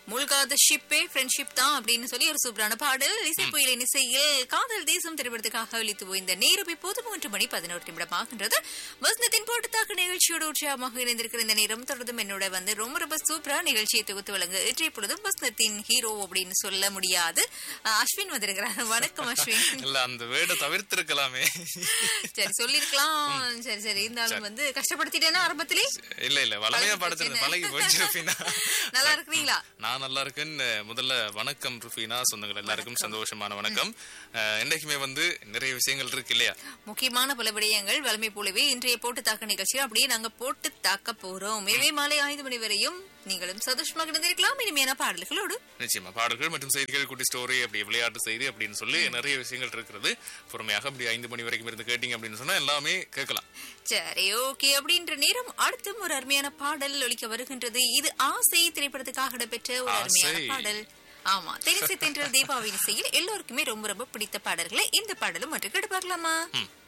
மூழ்காத ஷிப்பே friendship தான் அப்படின்னு சொல்லி ஒரு சூப்பரான பாடல் இசை புயலின் இசையில் காதல் தேசம் திரைப்படத்துக்காக அளித்து போயிருந்த நேரம் இப்போது மூன்று மணி பதினோரு நிமிடம் ஆகின்றது வசனத்தின் போட்டுத்தாக்கு நிகழ்ச்சியோடு உற்சாகமாக இணைந்திருக்கிற இந்த நேரம் தொடர்ந்தும் என்னோட வந்து ரொம்ப ரொம்ப சூப்பரா நிகழ்ச்சியை தொகுத்து வழங்க இன்றைய பொழுதும் வசனத்தின் ஹீரோ அப்படின்னு சொல்ல முடியாது அஹ், அஸ்வின் வந்திருக்கிறார் வணக்கம் அஸ்வின் இல்ல அந்த வேர்டை தவிர்த்திருக்கலாமே சரி சொல்லிருக்கலாம் சரி சரி இருந்தாலும் வந்து கஷ்டப்படுத்திட்டேன்னா ஆரம்பத்திலே இல்ல இல்ல வளமையா பழகி பாடத்துல போச்சுன்னு. பழகி போச்சு ருஃபீனா நல்லா இருக்கிறீங்களா நான் நல்லா இருக்கேன்னு முதல்ல வணக்கம் ருஃபீனா சொந்தங்கள் எல்லாருக்கும் சந்தோஷமான வணக்கம் அஹ், என்னைக்குமே வந்து நிறைய விஷயங்கள் இருக்கு இல்லையா முக்கியமான பல விடயங்கள் வலிமை போலவே இன்றைய போட்டு தாக்க நிகழ்ச்சியில் அப்படியே நாங்க போட்டு தாக்க போறோம் எனவே மாலை ஐந்து மணி வரையும் நீங்களும் சந்தோஷமாக இருந்திருக்கலாம் இனிமையான பாடல்களோடு நிச்சயமா பாடல்கள் மற்றும் செய்திகள் குட்டி ஸ்டோரி அப்படி விளையாட்டு செய்தி அப்படின்னு சொல்லி நிறைய விஷயங்கள் இருக்கிறது பொறுமையாக அப்படி ஐந்து மணி வரைக்கும் இருந்து கேட்டீங்க அப்படின்னு சொன்னா எல்லாமே கேட்கலாம் சரி ஓகே அப்படின்ற நேரம் அடுத்தும் ஒரு அருமையான பாடல் ஒலிக்க வருகின்றது இது ஆசை திரைப்படத்துக்காக இடம்பெற்ற ஒரு அருமையான ஆசை. பாடல் ஆமா தெரிசி தென்ற தீபாவளி இசையில் எல்லோருக்குமே ரொம்ப ரொம்ப பிடித்த பாடல்களை இந்த பாடலும் மற்றும் கேட்டு பார்க்கலாமா ம்